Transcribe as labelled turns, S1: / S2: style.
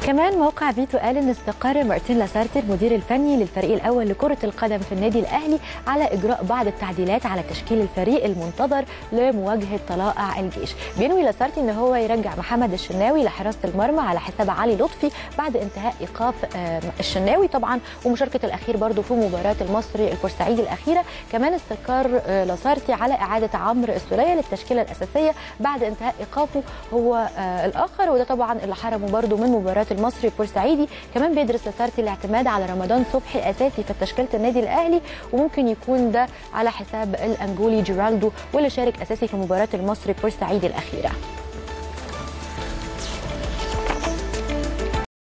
S1: كمان موقع فيتو قال ان استقر مارتين لاسارتي المدير الفني للفريق الاول لكره القدم في النادي الاهلي على اجراء بعض التعديلات على تشكيل الفريق المنتظر لمواجهه طلائع الجيش بينوي لاسارتي ان هو يرجع محمد الشناوي لحراسه المرمى على حساب علي لطفي بعد انتهاء ايقاف الشناوي طبعا ومشاركه الاخير برضو في مباراه المصري البورسعيدي الاخيره كمان استقر لاسارتي على اعاده عمرو السوليه للتشكيله الاساسيه بعد انتهاء ايقافه هو الاخر وده طبعا اللي حرمه برضو من مباراه المصري البورسعيدي كمان بيدرس لاسارتي الاعتماد على رمضان صبحي اساسي في تشكيله النادي الاهلي وممكن يكون ده على حساب الانجولي جيرالدو واللي شارك اساسي في مباراه المصري البورسعيدي الاخيره